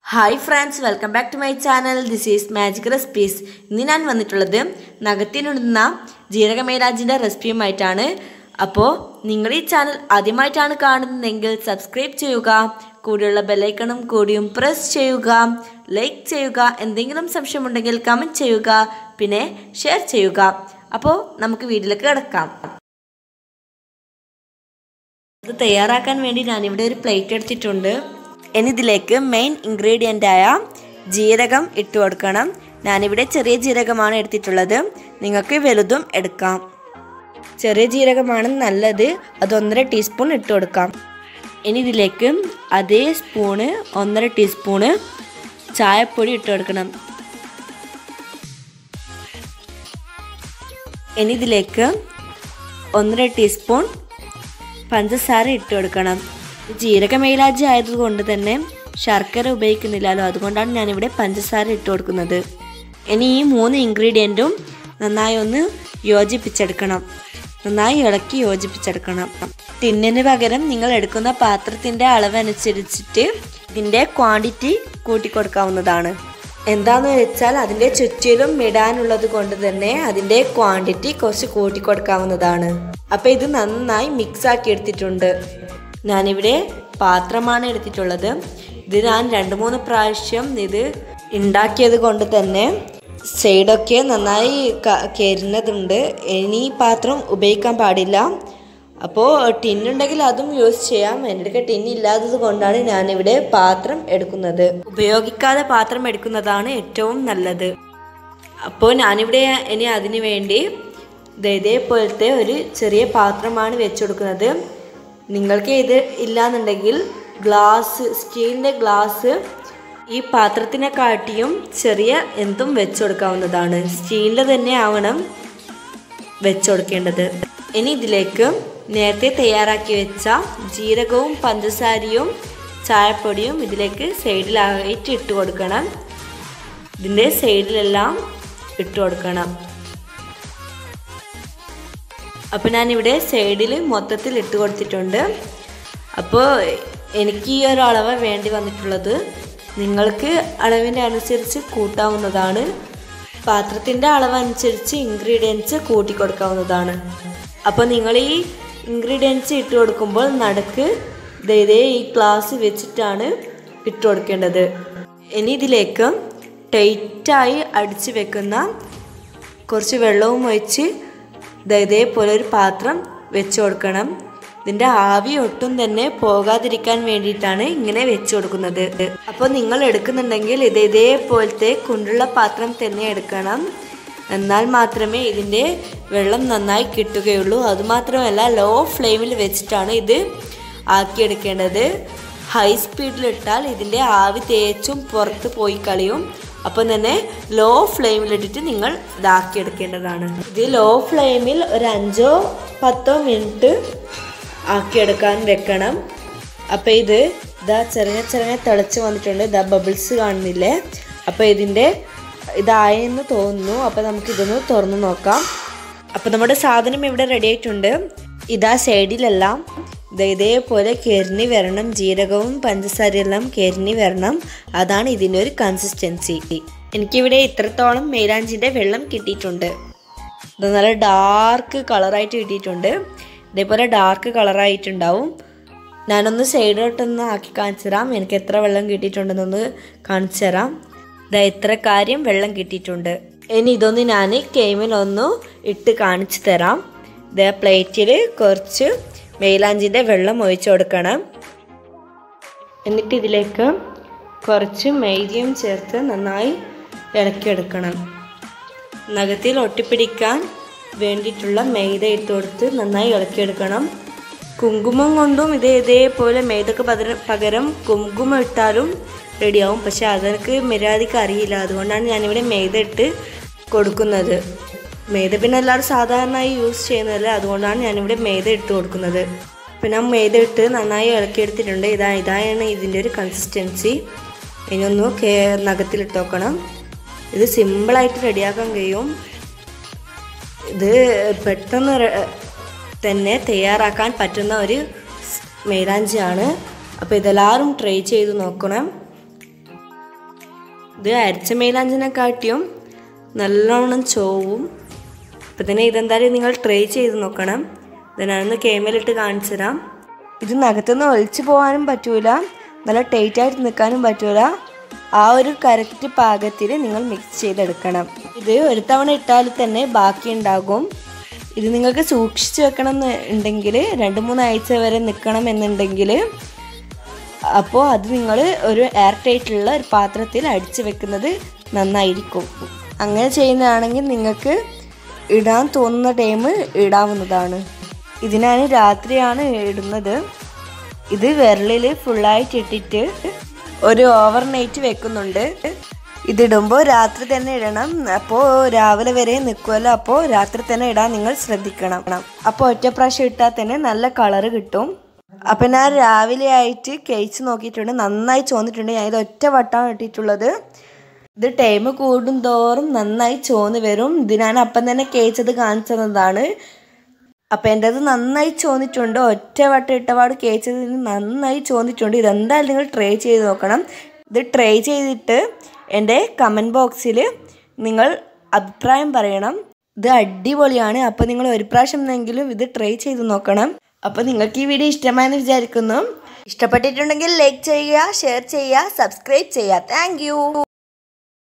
hi friends welcome back to my channel this is magic recipes ഇന്ന് ഞാൻ വന്നിട്ടുള്ളത് നഖത്തിനിടുന്ന ജീരകമേലാജിൻ്റെ റെസിപ്പിയുമായിട്ടാണ് അപ്പോൾ നിങ്ങൾ ഈ ചാനൽ ആദ്യമായിട്ടാണ് കാണുന്നതെങ്കിൽ സബ്സ്ക്രൈബ് ചെയ്യുക കൂടെയുള്ള ബെല്ലൈക്കണും കൂടിയും പ്രസ് ചെയ്യുക ലൈക്ക് ചെയ്യുക എന്തെങ്കിലും സംശയമുണ്ടെങ്കിൽ കമൻറ്റ് ചെയ്യുക പിന്നെ ഷെയർ ചെയ്യുക അപ്പോൾ നമുക്ക് വീട്ടിലേക്ക് കിടക്കാം ഇത് തയ്യാറാക്കാൻ വേണ്ടി ഞാനിവിടെ ഒരു പ്ലേറ്റ് എടുത്തിട്ടുണ്ട് ഇനി ഇതിലേക്ക് മെയിൻ ഇൻഗ്രീഡിയൻ്റ് ആയ ജീരകം ഇട്ട് കൊടുക്കണം ഞാനിവിടെ ചെറിയ ജീരകമാണ് എടുത്തിട്ടുള്ളത് നിങ്ങൾക്ക് വലുതും എടുക്കാം ചെറിയ ജീരകമാണ് നല്ലത് അത് ഒന്നര ടീസ്പൂൺ ഇട്ട് കൊടുക്കാം ഇനി ഇതിലേക്ക് അതേ സ്പൂണ് ഒന്നര ടീസ്പൂണ് ചായപ്പൊടി ഇട്ട് കൊടുക്കണം ഇനി ഇതിലേക്ക് ഒന്നര ടീസ്പൂൺ പഞ്ചസാര ഇട്ട് കൊടുക്കണം ജീരകമേലാജി ആയതുകൊണ്ട് തന്നെ ശർക്കര ഉപയോഗിക്കുന്നില്ലല്ലോ അതുകൊണ്ടാണ് ഞാനിവിടെ പഞ്ചസാര ഇട്ട് കൊടുക്കുന്നത് ഇനി ഈ മൂന്ന് ഇൻഗ്രീഡിയൻറ്റും നന്നായി ഒന്ന് യോജിപ്പിച്ചെടുക്കണം നന്നായി ഇളക്കി യോജിപ്പിച്ചെടുക്കണം ടിന്നിന് പകരം നിങ്ങൾ എടുക്കുന്ന പാത്രത്തിൻ്റെ അളവനുസരിച്ചിട്ട് ഇതിൻ്റെ ക്വാണ്ടിറ്റി കൂട്ടിക്കൊടുക്കാവുന്നതാണ് എന്താന്ന് വെച്ചാൽ അതിൻ്റെ ചുറ്റിലും ഇടാനുള്ളത് കൊണ്ട് തന്നെ അതിൻ്റെ ക്വാണ്ടിറ്റി കുറച്ച് കൂട്ടിക്കൊടുക്കാവുന്നതാണ് അപ്പോൾ ഇത് നന്നായി മിക്സ് ആക്കി എടുത്തിട്ടുണ്ട് ഞാനിവിടെ പാത്രമാണ് എടുത്തിട്ടുള്ളത് ഇത് ഞാൻ രണ്ട് മൂന്ന് പ്രാവശ്യം ഇത് ഉണ്ടാക്കിയത് കൊണ്ട് തന്നെ സൈഡൊക്കെ നന്നായി കയറുന്നതുണ്ട് ഇനി ഈ പാത്രം ഉപയോഗിക്കാൻ പാടില്ല അപ്പോൾ ടിന്നുണ്ടെങ്കിൽ അതും യൂസ് ചെയ്യാം എൻ്റെ അടുക്ക ടിന്നില്ലാത്തത് കൊണ്ടാണ് ഞാനിവിടെ പാത്രം എടുക്കുന്നത് ഉപയോഗിക്കാതെ പാത്രം എടുക്കുന്നതാണ് ഏറ്റവും നല്ലത് അപ്പോൾ ഞാനിവിടെ ഇനി അതിന് വേണ്ടി ഇതേപോലത്തെ ഒരു ചെറിയ പാത്രമാണ് വെച്ച് കൊടുക്കുന്നത് നിങ്ങൾക്ക് ഇത് ഇല്ലാന്നുണ്ടെങ്കിൽ ഗ്ലാസ് സ്റ്റീലിൻ്റെ ഗ്ലാസ് ഈ പാത്രത്തിനെ കാട്ടിയും ചെറിയ എന്തും വെച്ച് കൊടുക്കാവുന്നതാണ് സ്റ്റീലിൻ്റെ തന്നെ ആവണം വെച്ച് കൊടുക്കേണ്ടത് ഇനി ഇതിലേക്ക് നേരത്തെ തയ്യാറാക്കി വെച്ച ജീരകവും പഞ്ചസാരയും ചായപ്പൊടിയും ഇതിലേക്ക് സൈഡിലായിട്ട് ഇട്ട് കൊടുക്കണം ഇതിൻ്റെ സൈഡിലെല്ലാം ഇട്ട് കൊടുക്കണം അപ്പോൾ ഞാനിവിടെ സൈഡിൽ മൊത്തത്തിൽ ഇട്ട് കൊടുത്തിട്ടുണ്ട് അപ്പോൾ എനിക്ക് ഈ ഒരു അളവ് വേണ്ടി വന്നിട്ടുള്ളത് നിങ്ങൾക്ക് അളവിൻ്റെ അനുസരിച്ച് കൂട്ടാവുന്നതാണ് പാത്രത്തിൻ്റെ അളവ് അനുസരിച്ച് ഇൻഗ്രീഡിയൻസ് കൂട്ടി കൊടുക്കാവുന്നതാണ് അപ്പോൾ നിങ്ങൾ ഈ ഇൻഗ്രീഡിയൻസ് ഇട്ട് കൊടുക്കുമ്പോൾ നടുക്ക് ഇതേ ഈ ഗ്ലാസ് വെച്ചിട്ടാണ് ഇട്ട് കൊടുക്കേണ്ടത് ഇനി ഇതിലേക്ക് ടൈറ്റായി അടിച്ച് വെക്കുന്ന കുറച്ച് വെള്ളവും ഒഴിച്ച് ഇതേപോലെ ഒരു പാത്രം വെച്ച് കൊടുക്കണം ഇതിൻ്റെ ആവി ഒട്ടും തന്നെ പോകാതിരിക്കാൻ വേണ്ടിയിട്ടാണ് ഇങ്ങനെ വെച്ച് കൊടുക്കുന്നത് അപ്പോൾ നിങ്ങൾ എടുക്കുന്നുണ്ടെങ്കിൽ ഇത് ഇതേപോലത്തെ കുണ്ടുള്ള പാത്രം തന്നെ എടുക്കണം എന്നാൽ മാത്രമേ ഇതിൻ്റെ വെള്ളം നന്നായി കിട്ടുകയുള്ളൂ അതുമാത്രമല്ല ലോ ഫ്ലെയിമിൽ വെച്ചിട്ടാണ് ഇത് ആക്കിയെടുക്കേണ്ടത് ഹൈ സ്പീഡിലിട്ടാൽ ഇതിൻ്റെ ആവി തേച്ചും പുറത്ത് പോയി കളയും അപ്പം തന്നെ ലോ ഫ്ലെയിമിലിട്ടിട്ട് നിങ്ങൾ ഇതാക്കിയെടുക്കേണ്ടതാണ് ഇത് ലോ ഫ്ലെയിമിൽ ഒരു അഞ്ചോ പത്തോ മിനിറ്റ് ആക്കിയെടുക്കാൻ വെക്കണം അപ്പോൾ ഇത് ഇതാ ചെറിയ ചെറിയ തിളച്ച് വന്നിട്ടുണ്ട് ഇതാ ബബിൾസ് കാണുന്നില്ലേ അപ്പോൾ ഇതിൻ്റെ ഇതായെന്ന് തോന്നുന്നു അപ്പോൾ നമുക്കിതൊന്ന് തുറന്ന് നോക്കാം അപ്പോൾ നമ്മുടെ സാധനം ഇവിടെ റെഡി ആയിട്ടുണ്ട് ഇതാ സൈഡിലെല്ലാം ഇതേപോലെ കരിഞ്ഞി വരണം ജീരകവും പഞ്ചസാരയെല്ലാം കരിഞ്ഞി വരണം അതാണ് ഇതിൻ്റെ ഒരു കൺസിസ്റ്റൻസി എനിക്കിവിടെ ഇത്രത്തോളം മേലാഞ്ചിൻ്റെ വെള്ളം കിട്ടിയിട്ടുണ്ട് ഇത് നല്ല ഡാർക്ക് കളറായിട്ട് കിട്ടിയിട്ടുണ്ട് ഇതേപോലെ ഡാർക്ക് കളറായിട്ടുണ്ടാവും ഞാനൊന്ന് സൈഡിലോട്ടൊന്ന് ആക്കി കാണിച്ചു തരാം എനിക്ക് എത്ര വെള്ളം കിട്ടിയിട്ടുണ്ടെന്നൊന്ന് കാണിച്ചു തരാം ഇതാ എത്ര കാര്യം വെള്ളം കിട്ടിയിട്ടുണ്ട് ഇനി ഇതൊന്ന് ഞാൻ കെയിമിലൊന്ന് ഇട്ട് കാണിച്ചു തരാം ഇതേ പ്ലേറ്റിൽ കുറച്ച് മെയിലാഞ്ചിൻ്റെ വെള്ളം ഒഴിച്ചു കൊടുക്കണം എന്നിട്ട് ഇതിലേക്ക് കുറച്ച് മൈദയും ചേർത്ത് നന്നായി ഇളക്കിയെടുക്കണം നഖത്തിൽ ഒട്ടിപ്പിടിക്കാൻ വേണ്ടിയിട്ടുള്ള മൈദ ഇട്ട് കൊടുത്ത് നന്നായി ഇളക്കിയെടുക്കണം കുങ്കുമം കൊണ്ടും ഇത് ഇതേപോലെ മൈദക്ക് പകരം പകരം കുങ്കുമം ഇട്ടാലും റെഡിയാവും പക്ഷെ അതെനിക്ക് മര്യാദയ്ക്ക് അറിയില്ല അതുകൊണ്ടാണ് ഞാനിവിടെ മൈദ ഇട്ട് കൊടുക്കുന്നത് മൈദ പിന്നെ എല്ലാവരും സാധാരണയായി യൂസ് ചെയ്യുന്നതല്ലേ അതുകൊണ്ടാണ് ഞാനിവിടെ മൈദ ഇട്ട് കൊടുക്കുന്നത് പിന്നെ മൈദ ഇട്ട് നന്നായി ഇളക്കിയെടുത്തിട്ടുണ്ട് ഇതാ ഇതാണ് ഇതിൻ്റെ ഒരു കൺസിസ്റ്റൻസി ഇനിയൊന്ന് കേ നഖത്തിലിട്ട് നോക്കണം ഇത് സിമ്പിളായിട്ട് റെഡിയാക്കാൻ കഴിയും ഇത് പെട്ടെന്ന് തന്നെ തയ്യാറാക്കാൻ പറ്റുന്ന ഒരു മെയിലാഞ്ചിയാണ് അപ്പോൾ ഇതെല്ലാവരും ട്രൈ ചെയ്ത് നോക്കണം ഇത് അരച്ച മൈലാഞ്ചിനെക്കാട്ടിയും നല്ലോണം ചോവും അപ്പം തന്നെ ഇതെന്തായാലും നിങ്ങൾ ട്രൈ ചെയ്ത് നോക്കണം ഇതിനാണെന്ന് കേമലിട്ട് കാണിച്ചു തരാം ഇത് നഖത്തുനിന്ന് ഒളിച്ചു പോകാനും പറ്റൂല നല്ല ടൈറ്റായിട്ട് നിൽക്കാനും പറ്റൂല ആ ഒരു കറക്റ്റ് പാകത്തിൽ നിങ്ങൾ മിക്സ് ചെയ്തെടുക്കണം ഇത് ഒരു തവണ ഇട്ടാൽ തന്നെ ബാക്കി ഉണ്ടാകും ഇത് നിങ്ങൾക്ക് സൂക്ഷിച്ച് വെക്കണം എന്ന് ഉണ്ടെങ്കിൽ രണ്ട് മൂന്ന് ആഴ്ച വരെ നിൽക്കണം എന്നുണ്ടെങ്കിൽ അപ്പോൾ അത് നിങ്ങൾ ഒരു എയർ ടൈറ്റുള്ള ഒരു പാത്രത്തിൽ അടിച്ചു വെക്കുന്നത് നന്നായിരിക്കും അങ്ങനെ ചെയ്യുന്നതാണെങ്കിൽ നിങ്ങൾക്ക് ഇടാൻ തോന്നുന്ന ടൈം ഇടാവുന്നതാണ് ഇതിനാണ് രാത്രിയാണ് ഇടുന്നത് ഇത് വിരലിൽ ഫുള്ളായിട്ട് ഇട്ടിട്ട് ഒരു ഓവർ നൈറ്റ് വെക്കുന്നുണ്ട് ഇതിടുമ്പോൾ രാത്രി തന്നെ ഇടണം അപ്പോൾ രാവിലെ വരെ നിൽക്കുമല്ലോ അപ്പോൾ രാത്രി തന്നെ ഇടാൻ നിങ്ങൾ ശ്രദ്ധിക്കണം അപ്പോൾ ഒറ്റ പ്രാവശ്യം ഇട്ടാൽ തന്നെ നല്ല കളറ് കിട്ടും അപ്പം ഞാൻ രാവിലെ ആയിട്ട് കഴിച്ച് നോക്കിയിട്ടുണ്ട് നന്നായി ചോന്നിട്ടുണ്ട് ഞാൻ ഇത് ഒറ്റ വട്ടമാണ് ഇട്ടിട്ടുള്ളത് ഇത് ടൈം കൂടും തോറും നന്നായി ചോന്ന് വരും ഇത് ഞാൻ അപ്പം തന്നെ കേച്ചത് കാണിച്ചതാണ് അപ്പം എൻ്റെത് നന്നായി ചോന്നിട്ടുണ്ട് ഒറ്റ വട്ടം ഇട്ടപാട് കേച്ചതിന് നന്നായി ചോന്നിട്ടുണ്ട് ഇതെന്തായാലും നിങ്ങൾ ട്രൈ ചെയ്ത് നോക്കണം ഇത് ട്രൈ ചെയ്തിട്ട് എൻ്റെ കമൻറ്റ് ബോക്സിൽ നിങ്ങൾ അഭിപ്രായം പറയണം ഇത് അടിപൊളിയാണ് അപ്പോൾ നിങ്ങൾ ഒരു പ്രാവശ്യമെങ്കിലും ഇത് ട്രൈ ചെയ്ത് നോക്കണം അപ്പോൾ നിങ്ങൾക്ക് ഈ വീഡിയോ ഇഷ്ടമായെന്ന് വിചാരിക്കുന്നു ഇഷ്ടപ്പെട്ടിട്ടുണ്ടെങ്കിൽ ലൈക്ക് ചെയ്യുക ഷെയർ ചെയ്യുക സബ്സ്ക്രൈബ് ചെയ്യുക താങ്ക്